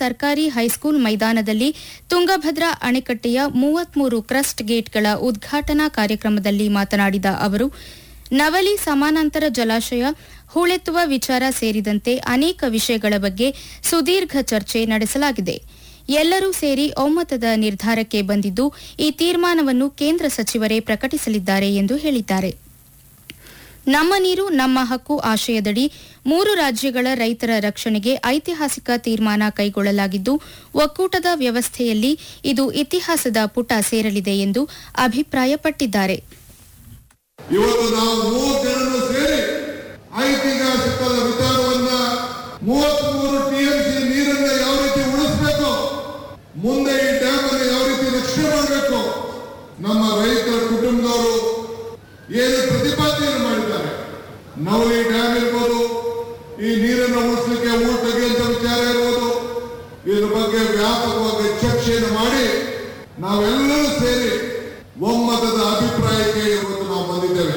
ಸರ್ಕಾರಿ ಹೈಸ್ಕೂಲ್ ಮೈದಾನದಲ್ಲಿ ತುಂಗಭದ್ರಾ ಅಣೆಕಟ್ಟೆಯ ಮೂವತ್ಮೂರು ಕ್ರಸ್ಟ್ ಗೇಟ್ಗಳ ಉದ್ಘಾಟನಾ ಕಾರ್ಯಕ್ರಮದಲ್ಲಿ ಮಾತನಾಡಿದ ಅವರು ನವಲಿ ಸಮಾನಾಂತರ ಜಲಾಶಯ ಹೂಳೆತ್ತುವ ವಿಚಾರ ಸೇರಿದಂತೆ ಅನೇಕ ವಿಷಯಗಳ ಬಗ್ಗೆ ಸುದೀರ್ಘ ಚರ್ಚೆ ನಡೆಸಲಾಗಿದೆ ಎಲ್ಲರೂ ಸೇರಿ ಒಮ್ಮತದ ನಿರ್ಧಾರಕ್ಕೆ ಬಂದಿದ್ದು ಈ ತೀರ್ಮಾನವನ್ನು ಕೇಂದ್ರ ಸಚಿವರೇ ಪ್ರಕಟಿಸಲಿದ್ದಾರೆ ಎಂದು ಹೇಳಿದ್ದಾರೆ ನಮ್ಮ ನೀರು ನಮ್ಮ ಹಕ್ಕು ಆಶಯದಡಿ ಮೂರು ರಾಜ್ಯಗಳ ರೈತರ ರಕ್ಷಣೆಗೆ ಐತಿಹಾಸಿಕ ತೀರ್ಮಾನ ಕೈಗೊಳ್ಳಲಾಗಿದ್ದು ಒಕ್ಕೂಟದ ವ್ಯವಸ್ಥೆಯಲ್ಲಿ ಇದು ಇತಿಹಾಸದ ಪುಟ ಸೇರಲಿದೆ ಎಂದು ಅಭಿಪ್ರಾಯಪಟ್ಟಿದ್ದಾರೆ ಇವತ್ತು ನಾವು ಮೂವತ್ತು ಜನರು ಸೇರಿ ಐತಿಹಾಸಿಕದ ವಿಚಾರವನ್ನ ಮೂವತ್ಮೂರು ಟಿಎಂಸಿ ನೀರನ್ನ ಯಾವ ರೀತಿ ಉಳಿಸಬೇಕು ಮುಂದೆ ಈ ಡ್ಯಾಮ್ ಅನ್ನು ಯಾವ ರೀತಿ ರಕ್ಷಣೆ ಮಾಡಬೇಕು ನಮ್ಮ ರೈತರ ಕುಟುಂಬದವರು ಏನು ಪ್ರತಿಪಾದನೆಯನ್ನು ಮಾಡಿದ್ದಾರೆ ನವಲಿ ಡ್ಯಾಮ್ ಇರ್ಬೋದು ಈ ನೀರನ್ನು ಉಳಿಸಲಿಕ್ಕೆ ಊರು ತೆಗೆಯುವಂತ ವಿಚಾರ ಇರ್ಬೋದು ಇದ್ರ ಬಗ್ಗೆ ವ್ಯಾಪಕವಾಗಿ ಚರ್ಚೆಯನ್ನು ಮಾಡಿ ನಾವೆಲ್ಲರೂ ಸೇರಿ ಒಮ್ಮತದ ಅಭಿಪ್ರಾಯಕ್ಕೆ ಇವತ್ತು ನಾವು ಬಂದಿದ್ದೇವೆ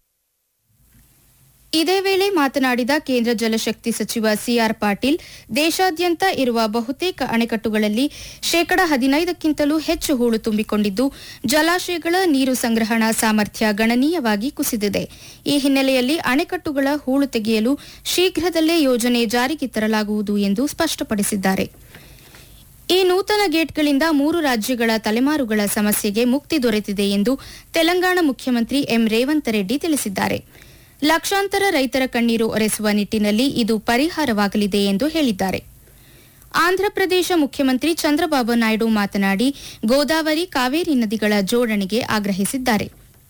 ಇದೇ ವೇಳೆ ಮಾತನಾಡಿದ ಕೇಂದ್ರ ಜಲಶಕ್ತಿ ಸಚಿವ ಸಿಆರ್ ಪಾಟೀಲ್ ದೇಶಾದ್ಯಂತ ಇರುವ ಬಹುತೇಕ ಅಣೆಕಟ್ಟುಗಳಲ್ಲಿ ಶೇಕಡ ಹದಿನೈದಕ್ಕಿಂತಲೂ ಹೆಚ್ಚು ಹೂಳು ತುಂಬಿಕೊಂಡಿದ್ದು ಜಲಾಶಯಗಳ ನೀರು ಸಂಗ್ರಹಣಾ ಸಾಮರ್ಥ್ಯ ಗಣನೀಯವಾಗಿ ಕುಸಿದಿದೆ ಈ ಹಿನ್ನೆಲೆಯಲ್ಲಿ ಅಣೆಕಟ್ಟುಗಳ ಹೂಳು ತೆಗೆಯಲು ಶೀಘ್ರದಲ್ಲೇ ಯೋಜನೆ ಜಾರಿಗೆ ತರಲಾಗುವುದು ಎಂದು ಸ್ಪಷ್ಟಪಡಿಸಿದ್ದಾರೆ ಈ ನೂತನ ಗೇಟ್ಗಳಿಂದ ಮೂರು ರಾಜ್ಯಗಳ ತಲೆಮಾರುಗಳ ಸಮಸ್ಯೆಗೆ ಮುಕ್ತಿ ದೊರೆತಿದೆ ಎಂದು ತೆಲಂಗಾಣ ಮುಖ್ಯಮಂತ್ರಿ ಎಂ ರೇವಂತ್ ರೆಡ್ಡಿ ತಿಳಿಸಿದ್ದಾರೆ ಲಕ್ಷಾಂತರ ರೈತರ ಕಣ್ಣೀರು ಒರೆಸುವ ನಿಟ್ಟಿನಲ್ಲಿ ಇದು ಪರಿಹಾರವಾಗಲಿದೆ ಎಂದು ಹೇಳಿದ್ದಾರೆ ಆಂಧ್ರಪ್ರದೇಶ ಮುಖ್ಯಮಂತ್ರಿ ಚಂದ್ರಬಾಬು ನಾಯ್ಡು ಮಾತನಾಡಿ ಗೋದಾವರಿ ಕಾವೇರಿ ನದಿಗಳ ಜೋಡಣೆಗೆ ಆಗ್ರಹಿಸಿದ್ದಾರೆ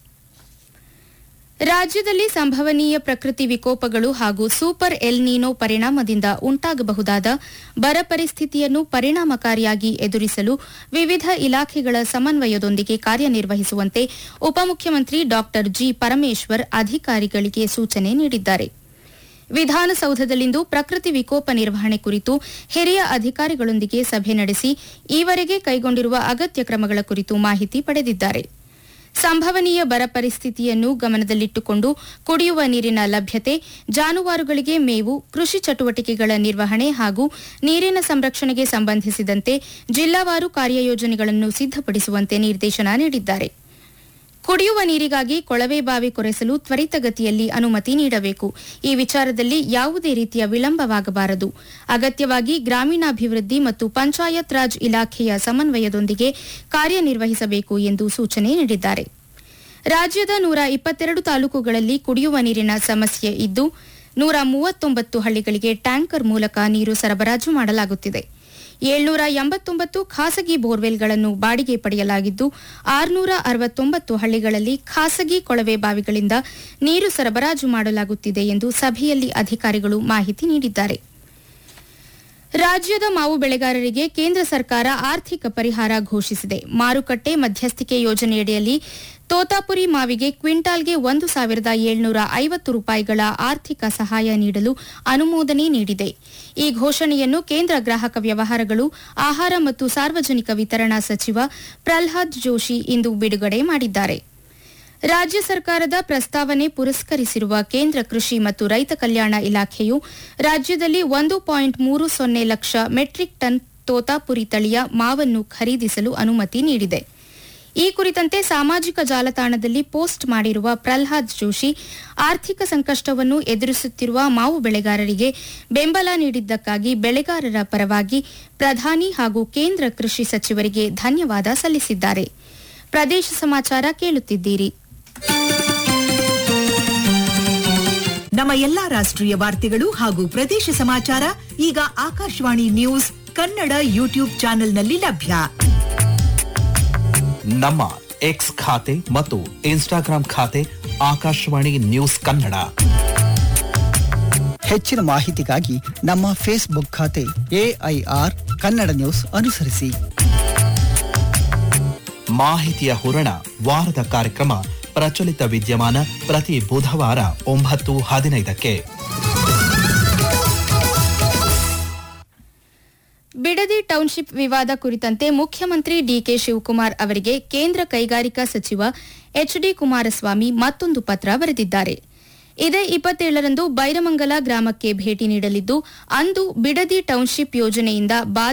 ರಾಜ್ಯದಲ್ಲಿ ಸಂಭವನೀಯ ಪ್ರಕೃತಿ ವಿಕೋಪಗಳು ಹಾಗೂ ಸೂಪರ್ ಎಲ್ ನೀನೋ ಪರಿಣಾಮದಿಂದ ಉಂಟಾಗಬಹುದಾದ ಬರ ಪರಿಸ್ಥಿತಿಯನ್ನು ಪರಿಣಾಮಕಾರಿಯಾಗಿ ಎದುರಿಸಲು ವಿವಿಧ ಇಲಾಖೆಗಳ ಸಮನ್ವಯದೊಂದಿಗೆ ಕಾರ್ಯನಿರ್ವಹಿಸುವಂತೆ ಉಪಮುಖ್ಯಮಂತ್ರಿ ಡಾ ಜಿ ಪರಮೇಶ್ವರ್ ಅಧಿಕಾರಿಗಳಿಗೆ ಸೂಚನೆ ನೀಡಿದ್ದಾರೆ ವಿಧಾನಸೌಧದಲ್ಲಿಂದು ಪ್ರಕೃತಿ ವಿಕೋಪ ನಿರ್ವಹಣೆ ಕುರಿತು ಹಿರಿಯ ಅಧಿಕಾರಿಗಳೊಂದಿಗೆ ಸಭೆ ನಡೆಸಿ ಈವರೆಗೆ ಕೈಗೊಂಡಿರುವ ಅಗತ್ಯ ಕ್ರಮಗಳ ಕುರಿತು ಮಾಹಿತಿ ಪಡೆದಿದ್ದಾರೆ ಸಂಭವನೀಯ ಬರ ಪರಿಸ್ಥಿತಿಯನ್ನು ಗಮನದಲ್ಲಿಟ್ಟುಕೊಂಡು ಕುಡಿಯುವ ನೀರಿನ ಲಭ್ಯತೆ ಜಾನುವಾರುಗಳಿಗೆ ಮೇವು ಕೃಷಿ ಚಟುವಟಿಕೆಗಳ ನಿರ್ವಹಣೆ ಹಾಗೂ ನೀರಿನ ಸಂರಕ್ಷಣೆಗೆ ಸಂಬಂಧಿಸಿದಂತೆ ಜಿಲ್ಲಾವಾರು ಕಾರ್ಯಯೋಜನೆಗಳನ್ನು ಸಿದ್ದಪಡಿಸುವಂತೆ ನಿರ್ದೇಶನ ನೀಡಿದ್ದಾರೆ ಕುಡಿಯುವ ನೀರಿಗಾಗಿ ಕೊಳವೆ ಬಾವಿ ಕೊರೆಸಲು ತ್ವರಿತಗತಿಯಲ್ಲಿ ಅನುಮತಿ ನೀಡಬೇಕು ಈ ವಿಚಾರದಲ್ಲಿ ಯಾವುದೇ ರೀತಿಯ ವಿಳಂಬವಾಗಬಾರದು ಅಗತ್ಯವಾಗಿ ಗ್ರಾಮೀಣಾಭಿವೃದ್ಧಿ ಮತ್ತು ಪಂಚಾಯತ್ ರಾಜ್ ಇಲಾಖೆಯ ಸಮನ್ವಯದೊಂದಿಗೆ ಕಾರ್ಯನಿರ್ವಹಿಸಬೇಕು ಎಂದು ಸೂಚನೆ ನೀಡಿದ್ದಾರೆ ರಾಜ್ಯದ ನೂರ ಇಪ್ಪತ್ತೆರಡು ತಾಲೂಕುಗಳಲ್ಲಿ ಕುಡಿಯುವ ನೀರಿನ ಸಮಸ್ಯೆ ಇದ್ದು ನೂರ ಮೂವತ್ತೊಂಬತ್ತು ಹಳ್ಳಿಗಳಿಗೆ ಟ್ಯಾಂಕರ್ ಮೂಲಕ ನೀರು ಸರಬರಾಜು ಮಾಡಲಾಗುತ್ತಿದೆ ಏಳ್ನೂರ ಎಂಬತ್ತೊಂಬತ್ತು ಖಾಸಗಿ ಬೋರ್ವೆಲ್ಗಳನ್ನು ಬಾಡಿಗೆ ಪಡೆಯಲಾಗಿದ್ದು ಆರುನೂರ ಅರವತ್ತೊಂಬತ್ತು ಹಳ್ಳಿಗಳಲ್ಲಿ ಖಾಸಗಿ ಕೊಳವೆ ಬಾವಿಗಳಿಂದ ನೀರು ಸರಬರಾಜು ಮಾಡಲಾಗುತ್ತಿದೆ ಎಂದು ಸಭೆಯಲ್ಲಿ ಅಧಿಕಾರಿಗಳು ಮಾಹಿತಿ ನೀಡಿದ್ದಾರೆ ರಾಜ್ಯದ ಮಾವು ಬೆಳೆಗಾರರಿಗೆ ಕೇಂದ್ರ ಸರ್ಕಾರ ಆರ್ಥಿಕ ಪರಿಹಾರ ಘೋಷಿಸಿದೆ ಮಾರುಕಟ್ಟೆ ಮಧ್ಯಸ್ಥಿಕೆ ಯೋಜನೆಯಡಿಯಲ್ಲಿ ತೋತಾಪುರಿ ಮಾವಿಗೆ ಕ್ವಿಂಟಾಲ್ಗೆ ಒಂದು ಸಾವಿರದ ಏಳ್ನೂರ ಐವತ್ತು ರೂಪಾಯಿಗಳ ಆರ್ಥಿಕ ಸಹಾಯ ನೀಡಲು ಅನುಮೋದನೆ ನೀಡಿದೆ ಈ ಘೋಷಣೆಯನ್ನು ಕೇಂದ್ರ ಗ್ರಾಹಕ ವ್ಯವಹಾರಗಳು ಆಹಾರ ಮತ್ತು ಸಾರ್ವಜನಿಕ ವಿತರಣಾ ಸಚಿವ ಪ್ರಲ್ಹಾದ್ ಜೋಶಿ ಇಂದು ಬಿಡುಗಡೆ ಮಾಡಿದ್ದಾರೆ ರಾಜ್ಯ ಸರ್ಕಾರದ ಪ್ರಸ್ತಾವನೆ ಪುರಸ್ಕರಿಸಿರುವ ಕೇಂದ್ರ ಕೃಷಿ ಮತ್ತು ರೈತ ಕಲ್ಯಾಣ ಇಲಾಖೆಯು ರಾಜ್ಯದಲ್ಲಿ ಒಂದು ಪಾಯಿಂಟ್ ಮೂರು ಸೊನ್ನೆ ಲಕ್ಷ ಮೆಟ್ರಿಕ್ ಟನ್ ತೋತಾಪುರಿ ತಳಿಯ ಮಾವನ್ನು ಖರೀದಿಸಲು ಅನುಮತಿ ನೀಡಿದೆ ಈ ಕುರಿತಂತೆ ಸಾಮಾಜಿಕ ಜಾಲತಾಣದಲ್ಲಿ ಪೋಸ್ಟ್ ಮಾಡಿರುವ ಪ್ರಲ್ಹಾದ್ ಜೋಶಿ ಆರ್ಥಿಕ ಸಂಕಷ್ಟವನ್ನು ಎದುರಿಸುತ್ತಿರುವ ಮಾವು ಬೆಳೆಗಾರರಿಗೆ ಬೆಂಬಲ ನೀಡಿದ್ದಕ್ಕಾಗಿ ಬೆಳೆಗಾರರ ಪರವಾಗಿ ಪ್ರಧಾನಿ ಹಾಗೂ ಕೇಂದ್ರ ಕೃಷಿ ಸಚಿವರಿಗೆ ಧನ್ಯವಾದ ಸಲ್ಲಿಸಿದ್ದಾರೆ ಪ್ರದೇಶ ಸಮಾಚಾರ ಕೇಳುತ್ತಿದ್ದೀರಿ ನಮ್ಮ ಎಲ್ಲಾ ರಾಷ್ಟ್ರೀಯ ವಾರ್ತೆಗಳು ಹಾಗೂ ಪ್ರದೇಶ ಸಮಾಚಾರ ಈಗ ಆಕಾಶವಾಣಿ ನ್ಯೂಸ್ ಕನ್ನಡ ಯೂಟ್ಯೂಬ್ ಚಾನೆಲ್ನಲ್ಲಿ ಲಭ್ಯ ನಮ್ಮ ಎಕ್ಸ್ ಖಾತೆ ಮತ್ತು ಇನ್ಸ್ಟಾಗ್ರಾಂ ಖಾತೆ ಆಕಾಶವಾಣಿ ನ್ಯೂಸ್ ಕನ್ನಡ ಹೆಚ್ಚಿನ ಮಾಹಿತಿಗಾಗಿ ನಮ್ಮ ಫೇಸ್ಬುಕ್ ಖಾತೆ ಎಐಆರ್ ಕನ್ನಡ ನ್ಯೂಸ್ ಅನುಸರಿಸಿ ಮಾಹಿತಿಯ ಹೂರಣ ವಾರದ ಕಾರ್ಯಕ್ರಮ ಪ್ರಚಲಿತ ವಿದ್ಯಮಾನ ಪ್ರತಿ ಬುಧವಾರ ಒಂಬತ್ತು ಹದಿನೈದಕ್ಕೆ ಬಿಡದಿ ಟೌನ್ಶಿಪ್ ವಿವಾದ ಕುರಿತಂತೆ ಮುಖ್ಯಮಂತ್ರಿ ಡಿಕೆ ಶಿವಕುಮಾರ್ ಅವರಿಗೆ ಕೇಂದ್ರ ಕೈಗಾರಿಕಾ ಸಚಿವ ಎಚ್ಡಿ ಕುಮಾರಸ್ವಾಮಿ ಮತ್ತೊಂದು ಪತ್ರ ಬರೆದಿದ್ದಾರೆ ಇದೇ ಇಪ್ಪತ್ತೇಳರಂದು ಬೈರಮಂಗಲ ಗ್ರಾಮಕ್ಕೆ ಭೇಟಿ ನೀಡಲಿದ್ದು ಅಂದು ಬಿಡದಿ ಟೌನ್ಶಿಪ್ ಯೋಜನೆಯಿಂದ